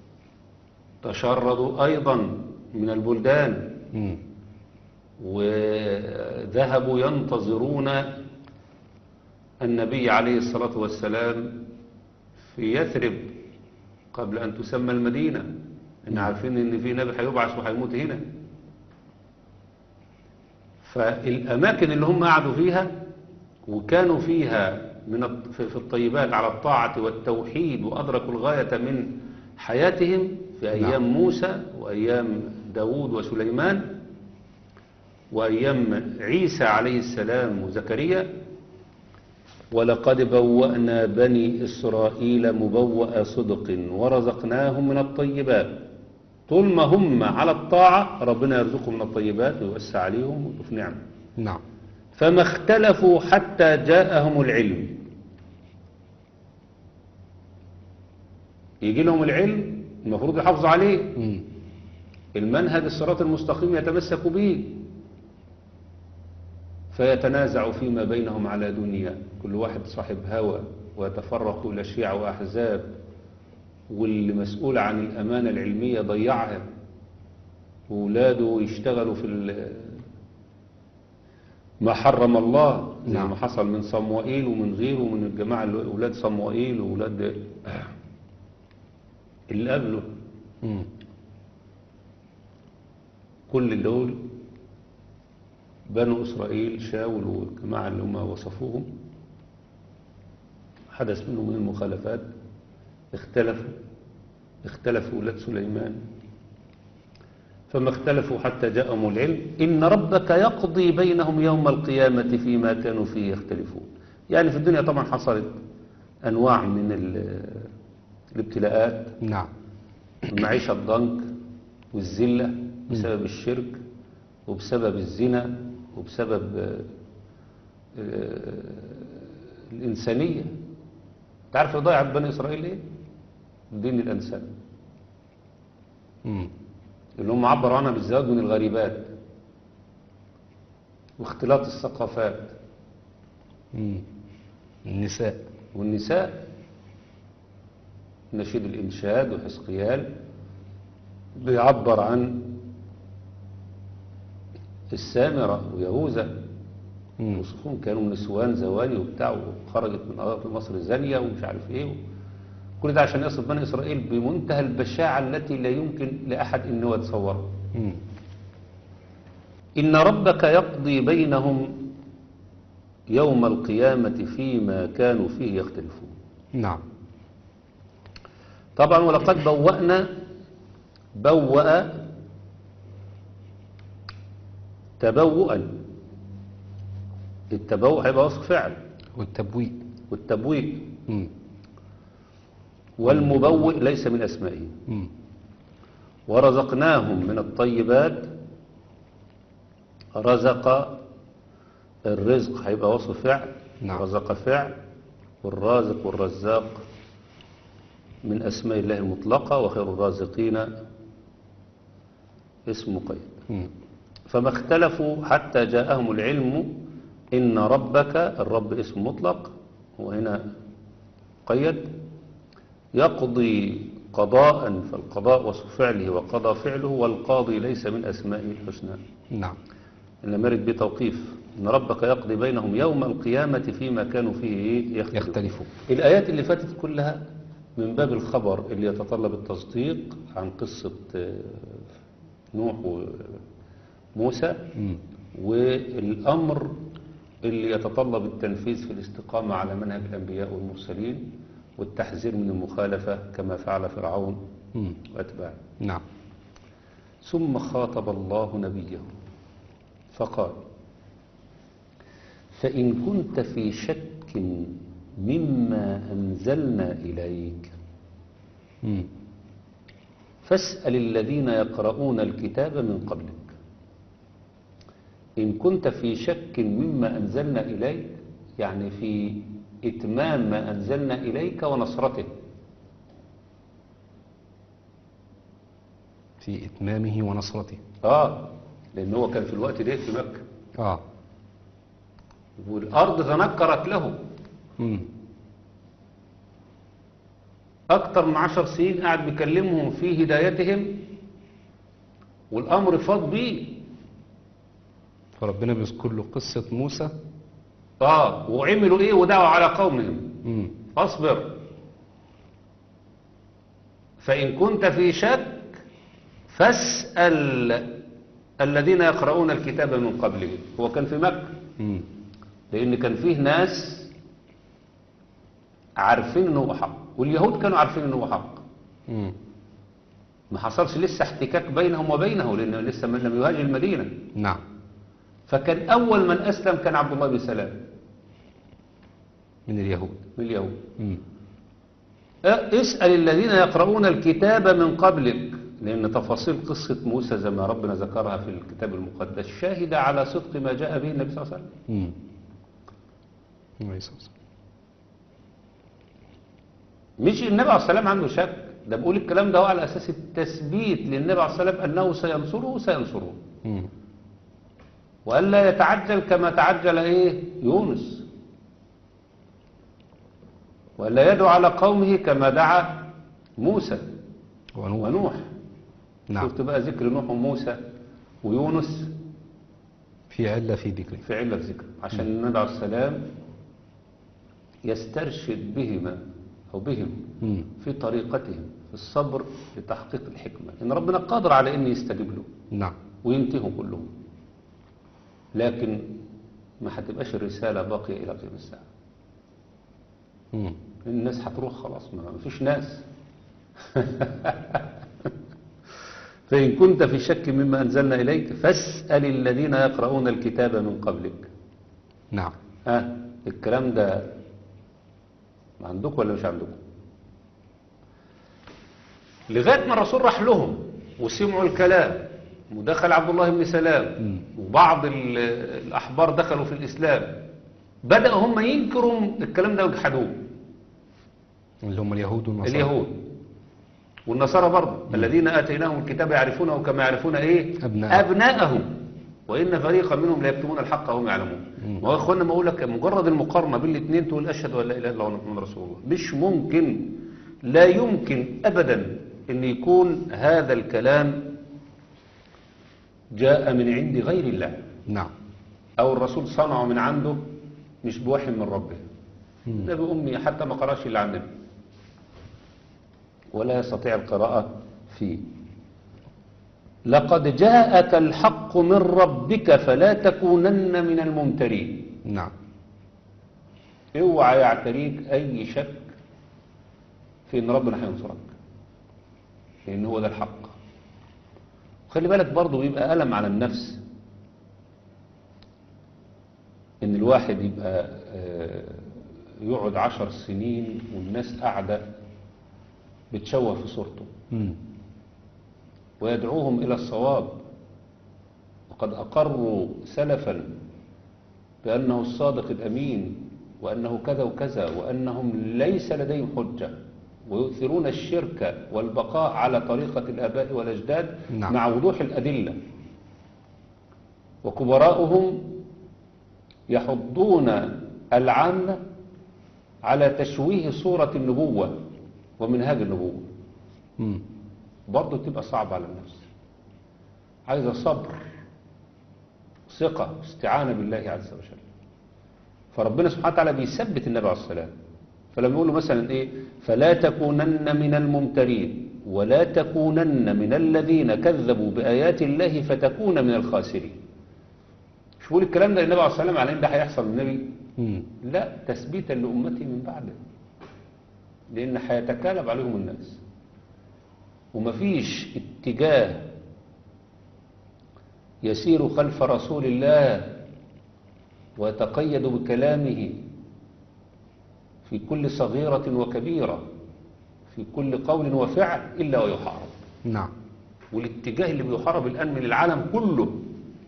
تشردوا أيضا من البلدان مم. وذهبوا ينتظرون النبي عليه الصلاة والسلام في يثرب قبل أن تسمى المدينة إن عارفين إن في نبي هيبعث وهيموت هنا فالأماكن اللي هم قعدوا فيها وكانوا فيها من الط- في في الطيبات على الطاعة والتوحيد وأدركوا الغاية من حياتهم في أيام نعم. موسى وأيام داود وسليمان وأيام عيسى عليه السلام وزكريا ولقد بوأنا بني إسرائيل مبوأ صدق ورزقناهم من الطيبات طول ما هم على الطاعة ربنا يرزقهم من الطيبات ويوسع عليهم ويضيف نعمة نعم فما اختلفوا حتى جاءهم العلم يجي لهم العلم المفروض يحافظوا عليه مم. المنهج الصراط المستقيم يتمسك به فيتنازع فيما بينهم على دنيا كل واحد صاحب هوى ويتفرق إلى شيع وأحزاب واللي مسؤول عن الأمانة العلمية ضيعها وولاده يشتغلوا في ال- ما حرم الله زي نعم. ما حصل من صموئيل ومن غيره ومن الجماعة اللي أولاد صموئيل وأولاد اللي قبله مم. كل دول بنو إسرائيل شاول والجماعة اللي هم وصفوهم حدث منهم من المخالفات اختلفوا اختلفوا ولاد سليمان فما اختلفوا حتى جاءهم العلم إن ربك يقضي بينهم يوم القيامة فيما كانوا فيه يختلفون يعني في الدنيا طبعا حصلت أنواع من ال- الابتلاءات نعم المعيشة الضنك والذلة بسبب الشرك وبسبب الزنا وبسبب آه، آه، الإنسانية تعرف ضيع بني إسرائيل إيه؟ دين الإنسان مم. اللي هم عبروا عنها بالزواج من الغريبات واختلاط الثقافات مم. النساء والنساء نشيد الإنشاد وحسقيال بيعبر عن السامرة ويهوذا مم. وصفهم كانوا نسوان زواني وبتاع وخرجت من أراضي مصر زانية ومش عارف ايه كل ده عشان يصف بني إسرائيل بمنتهى البشاعة التي لا يمكن لأحد إن هو يتصورها مم. إن ربك يقضي بينهم يوم القيامة فيما كانوا فيه يختلفون نعم طبعا ولقد بوأنا بوأ تبوءا التبوء هيبقى وصف فعل والتبويء والتبويء مم. والمبوئ ليس من أسمائه مم. ورزقناهم من الطيبات رزق الرزق هيبقى وصف فعل نعم. رزق فعل والرازق والرزاق من أسماء الله المطلقة وخير الرازقين اسم مقيد مم. فما اختلفوا حتى جاءهم العلم إن ربك الرب اسم مطلق وهنا قيد يقضي قضاء فالقضاء وصف فعله وقضى فعله والقاضي ليس من أسمائه الحسنى نعم إنما يرد بتوقيف إن ربك يقضي بينهم يوم القيامة فيما كانوا فيه إيه؟ يختلفون يختلفون الآيات اللي فاتت كلها من باب الخبر اللي يتطلب التصديق عن قصة آه، نوح وموسى مم. والأمر اللي يتطلب التنفيذ في الاستقامة على منهج الأنبياء والمرسلين والتحذير من المخالفة كما فعل فرعون مم. وأتباعه نعم ثم خاطب الله نبيه فقال فإن كنت في شك مما أنزلنا إليك مم. فاسأل الذين يقرؤون الكتاب من قبلك إن كنت في شك مما أنزلنا إليك يعني في إتمام ما أنزلنا إليك ونصرته في إتمامه ونصرته آه لأن هو كان في الوقت ده في مكة آه والأرض تنكرت له مم. أكتر من عشر سنين قاعد بيكلمهم في هدايتهم والأمر فاض بيه فربنا بيذكر له قصة موسى اه وعملوا ايه ودعوا على قومهم مم. فاصبر فإن كنت في شك فاسأل الذين يقرؤون الكتاب من قبله هو كان في مكة مم. لأن كان فيه ناس عارفين انه هو حق واليهود كانوا عارفين انه هو حق مم. ما حصلش لسه احتكاك بينهم وبينه لأنه لسه من لم يهاجر المدينة نعم فكان أول من أسلم كان عبد الله بن سلام من اليهود من اليهود مم. اسأل الذين يقرؤون الكتاب من قبلك لأن تفاصيل قصة موسى زي ما ربنا ذكرها في الكتاب المقدس شاهدة على صدق ما جاء به النبي صلى الله عليه وسلم مم. عليه الصلاة والسلام. مش النبي عليه السلام عنده شك ده بقول الكلام ده هو على أساس التثبيت للنبي عليه السلام أنه سينصره سينصره مم. وألا يتعجل كما تعجل إيه يونس وألا يدعو على قومه كما دعا موسى ونوح ونوح نعم شفت بقى ذكر نوح وموسى ويونس في علة في ذكره في علة ذكر عشان النبي عليه السلام يسترشد بهما أو بهم مم. في طريقتهم في الصبر لتحقيق الحكمة إن ربنا قادر على أن يستجيب له نعم وينتهوا كلهم لكن ما هتبقاش الرسالة باقية إلى قيام الساعة مم. الناس هتروح خلاص ما فيش ناس فإن كنت في شك مما أنزلنا إليك فاسأل الذين يقرؤون الكتاب من قبلك نعم ها الكلام ده عندكم ولا مش عندكم لغاية ما الرسول راح لهم وسمعوا الكلام ودخل عبد الله بن سلام مم. وبعض ال- الأحبار دخلوا في الإسلام بدأوا هم ينكروا الكلام ده ويجحدوه اللي هم اليهود والنصارى اليهود والنصارى برضه الذين آتيناهم الكتاب يعرفونه كما يعرفون إيه أبناءهم. أبناءهم وإن فريقا منهم لا يكتمون الحق وهم يعلمون مم. ما هو يا إخوانا ما أقول لك مجرد المقارنة بين الاثنين تقول أشهد ولا إله إلا الله محمد رسول الله مش ممكن لا يمكن أبدا أن يكون هذا الكلام جاء من عند غير الله نعم أو الرسول صنعه من عنده مش بوحي من ربه مم. نبي أمي حتى ما قراش إلا عن النبي ولا يستطيع القراءة فيه لقد جاءك الحق من ربك فلا تكونن من الممترين نعم اوعى يعتريك أي شك في أن ربنا هينصرك لأن هو ده الحق خلي بالك برضه بيبقى ألم على النفس إن الواحد يبقى آه، يقعد عشر سنين والناس قاعدة بتشوه في صورته مم. ويدعوهم إلى الصواب وقد أقروا سلفا بأنه الصادق الأمين وأنه كذا وكذا وأنهم ليس لديهم حجة ويؤثرون الشرك والبقاء على طريقة الآباء والأجداد نعم. مع وضوح الأدلة وكبراؤهم يحضون العامة على تشويه صورة النبوة ومنهاج النبوة مم. برضه تبقى صعبة على النفس عايزة صبر ثقة استعانة بالله عز وجل فربنا سبحانه وتعالى بيثبت النبي عليه السلام فلما يقول له مثلا ايه فلا تكونن من الممترين ولا تكونن من الذين كذبوا بآيات الله فتكون من الخاسرين مش بقول الكلام ده للنبي عليه السلام على ان ده هيحصل للنبي مم. لا تثبيتا لأمتي من بعده لأن هيتكالب عليهم الناس ومفيش اتجاه يسير خلف رسول الله ويتقيد بكلامه في كل صغيرة وكبيرة في كل قول وفعل إلا ويحارب نعم والاتجاه اللي بيحارب الآن من العالم كله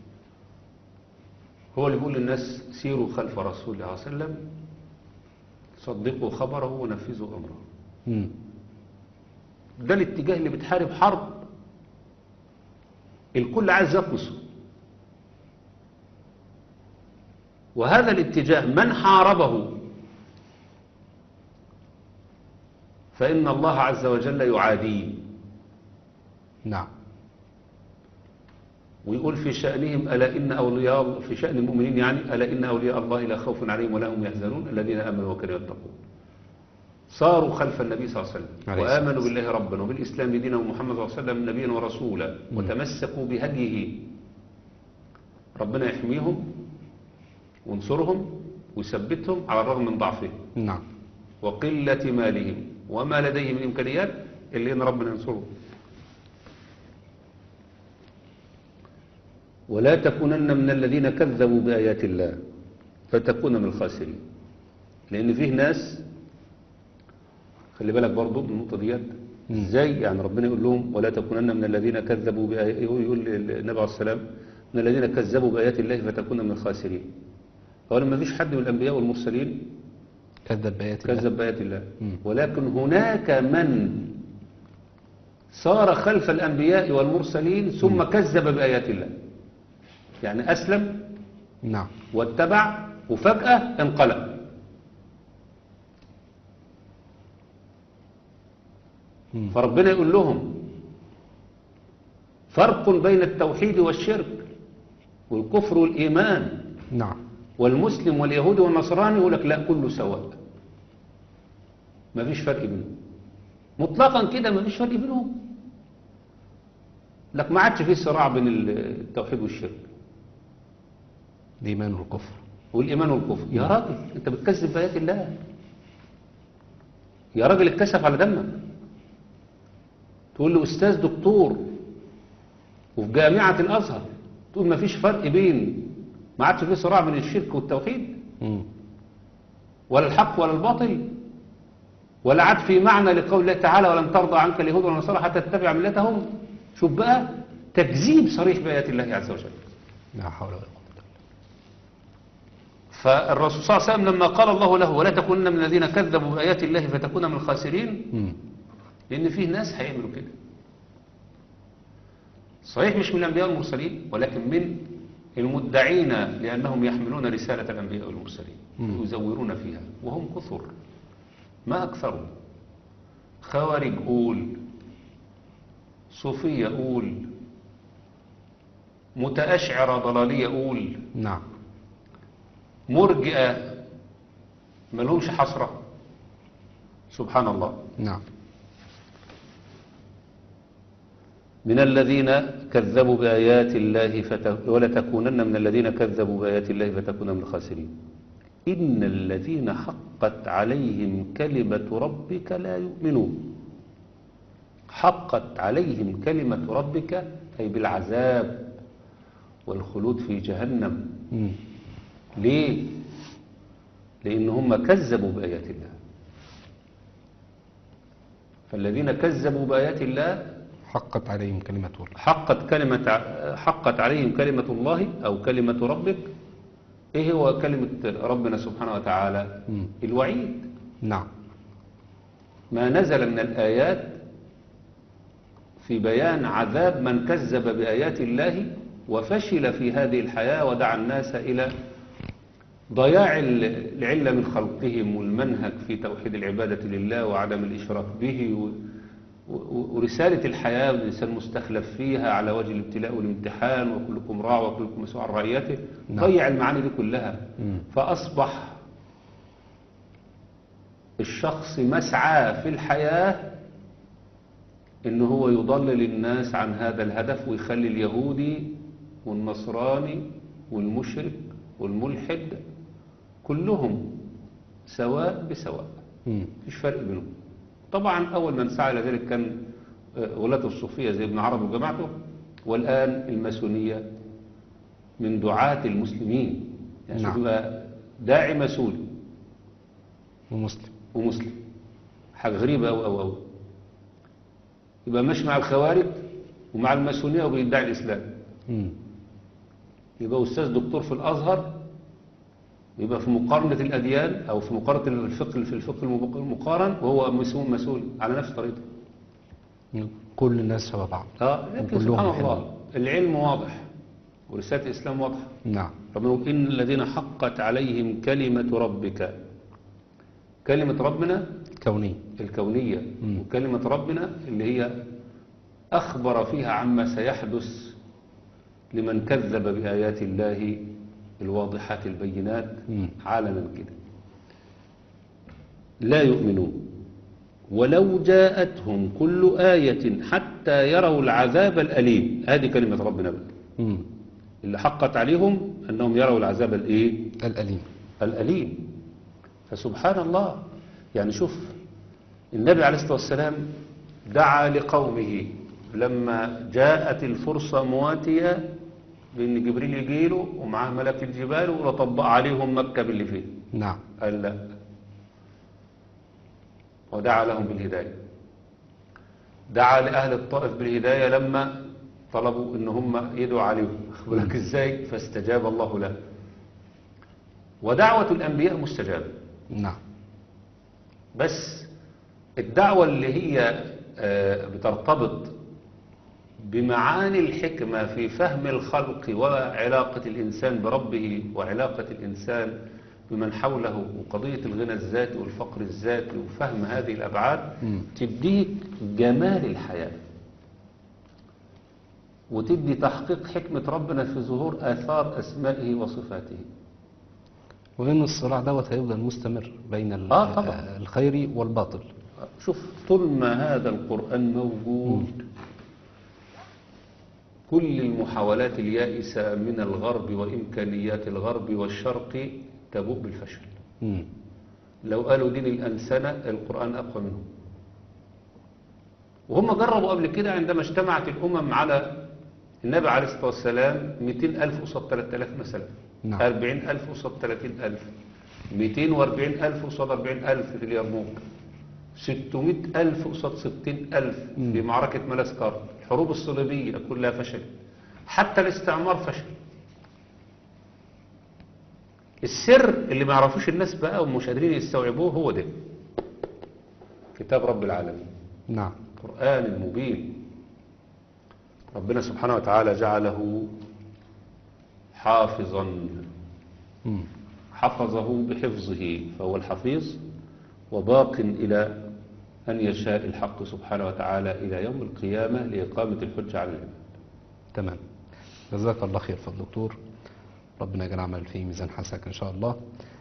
هو اللي بيقول للناس سيروا خلف رسول الله صلى الله عليه وسلم صدقوا خبره ونفذوا أمره مم. ده الاتجاه اللي بتحارب حرب الكل عايز يطمسه وهذا الاتجاه من حاربه فإن الله عز وجل يعاديه نعم ويقول في شأنهم ألا إن أولياء في شأن المؤمنين يعني ألا إن أولياء الله لا خوف عليهم ولا هم يحزنون الذين آمنوا وكانوا يتقون صاروا خلف النبي صلى الله عليه وسلم عليه وآمنوا الصلاة بالله ربا وبالإسلام دينا ومحمد صلى الله عليه وسلم نبيا ورسولا وتمسكوا بهديه ربنا يحميهم وينصرهم ويثبتهم على الرغم من ضعفهم نعم وقلة مالهم وما لديهم من إمكانيات اللي إن ربنا ينصرهم ولا تكونن من الذين كذبوا بآيات الله فتكون من الخاسرين لأن فيه ناس خلي بالك برضو من النقطة ديت ازاي يعني ربنا يقول لهم ولا تكونن من الذين كذبوا بآيات يقول للنبي عليه السلام من الذين كذبوا بآيات الله فتكون من الخاسرين أولا ما فيش حد من الأنبياء والمرسلين كذب بآيات الله كذب بآيات الله مم. ولكن هناك من صار خلف الأنبياء والمرسلين ثم كذب بآيات الله يعني أسلم نعم واتبع وفجأة انقلب مم. فربنا يقول لهم فرق بين التوحيد والشرك والكفر والإيمان نعم والمسلم واليهودي والنصراني يقول لك لا كله سواء ما فيش فرق بينهم مطلقا كده ما فيش فرق بينهم لك ما عادش في صراع بين التوحيد والشرك الإيمان والكفر والإيمان والكفر يا راجل أنت بتكذب بآيات الله يا راجل اتكسف على دمك تقول له أستاذ دكتور وفي جامعة الأزهر تقول ما فيش فرق بين ما عادش في صراع بين الشرك والتوحيد مم. ولا الحق ولا الباطل ولا عاد في معنى لقول الله تعالى ولن ترضى عنك اليهود ولا النصارى حتى تتبع ملتهم شوف بقى تكذيب صريح بآيات الله عز وجل لا حول ولا قوة إلا فالرسول صلى الله عليه وسلم لما قال الله له ولا تكونن من الذين كذبوا بآيات الله فتكون من الخاسرين بالله مم. لأن فيه ناس هيعملوا كده صحيح مش من الأنبياء والمرسلين ولكن من المدعين لأنهم يحملون رسالة الأنبياء والمرسلين مم. يزورون فيها وهم كثر ما أكثرهم خوارج قول صوفية قول متأشعرة ضلالية قول نعم مرجئة ملهمش حسرة سبحان الله نعم من الذين كذبوا بآيات الله فت... ولا تكونن من الذين كذبوا بآيات الله فتكون من الخاسرين إن الذين حقت عليهم كلمة ربك لا يؤمنون حقت عليهم كلمة ربك أي بالعذاب والخلود في جهنم مم. ليه؟ لأن هم كذبوا بآيات الله فالذين كذبوا بآيات الله حقت عليهم كلمة الله حقت كلمة حقت عليهم كلمة الله أو كلمة ربك إيه هو كلمة ربنا سبحانه وتعالى مم. الوعيد نعم ما نزل من الآيات في بيان عذاب من كذب بآيات الله وفشل في هذه الحياة ودعا الناس إلى ضياع ال- العلة من خلقهم والمنهج في توحيد العبادة لله وعدم الإشراك به و- و- ورسالة الحياة والإنسان مستخلف فيها على وجه الابتلاء والامتحان وكلكم راع وكلكم مسؤول عن رعيته نعم. ضيع المعاني دي كلها مم. فأصبح الشخص مسعى في الحياة إن هو يضلل الناس عن هذا الهدف ويخلي اليهودي والنصراني والمشرك والملحد كلهم سواء بسواء مم. مفيش فرق بينهم طبعا أول من سعى إلى ذلك كان آه، غلاة الصوفية زي ابن عربي وجماعته والآن الماسونية من دعاة المسلمين يعني نعم. شوف بقى داعي ماسوني ومسلم ومسلم حاجة غريبة أو أو أو يبقى ماشي مع الخوارج ومع الماسونية وبيدعي الإسلام مم. يبقى أستاذ دكتور في الأزهر يبقى في مقارنة الأديان أو في مقارنة الفقه في الفقه المق- المقارن وهو مسؤول مسؤول على نفس طريقته كل الناس شبه بعض اه لكن وكلهم سبحان حلوين. الله العلم واضح ورسالة الإسلام واضحة نعم ربنا يقول إن الذين حقت عليهم كلمة ربك كلمة ربنا كوني الكونية مم. وكلمة ربنا اللي هي أخبر فيها عما سيحدث لمن كذب بآيات الله الواضحات البينات مم. علنا كده لا يؤمنون ولو جاءتهم كل آية حتى يروا العذاب الأليم هذه كلمة ربنا بقى مم. اللي حقت عليهم أنهم يروا العذاب الإيه الأليم الأليم فسبحان الله يعني شوف النبي عليه الصلاة والسلام دعا لقومه لما جاءت الفرصة مواتية بأن جبريل يجيله ومعاه ملك الجبال وطبق عليهم مكة باللي فيه نعم قال لا ودعا لهم بالهداية دعا لأهل الطائف بالهداية لما طلبوا ان هم يدعوا عليهم أخبر لك ازاي فاستجاب الله له ودعوة الأنبياء مستجابة نعم بس الدعوة اللي هي آه، بترتبط بمعاني الحكمة في فهم الخلق وعلاقة الإنسان بربه وعلاقة الإنسان بمن حوله وقضية الغنى الذاتي والفقر الذاتي وفهم هذه الأبعاد مم. تديك جمال الحياة وتدي تحقيق حكمة ربنا في ظهور آثار أسمائه وصفاته وإن الصراع دوت هيفضل مستمر بين ال- آه طبعا. الخير والباطل شوف طول ما هذا القرآن موجود كل المحاولات اليائسة من الغرب وإمكانيات الغرب والشرق تبوء بالفشل مم. لو قالوا دين الأنسنة القرآن أقوى منهم وهم جربوا قبل كده عندما اجتمعت الأمم على النبي عليه الصلاة والسلام 200 ألف قصاد 3000 مثلا نعم. 40 ألف قصاد 30 ألف 240 ألف قصاد 40 ألف في اليرموك 600 ألف قصاد 60 ألف في معركة ملاسكار الحروب الصليبية كلها فشلت حتى الاستعمار فشل السر اللي ما يعرفوش الناس بقى ومش قادرين يستوعبوه هو ده كتاب رب العالمين نعم القرآن المبين ربنا سبحانه وتعالى جعله حافظا مم. حفظه بحفظه فهو الحفيظ وباق إلى أن يشاء الحق سبحانه وتعالى إلى يوم القيامة لإقامة الحجة على العباد تمام جزاك الله خير فضل دكتور ربنا يجعل عمل فيه ميزان حسنك إن شاء الله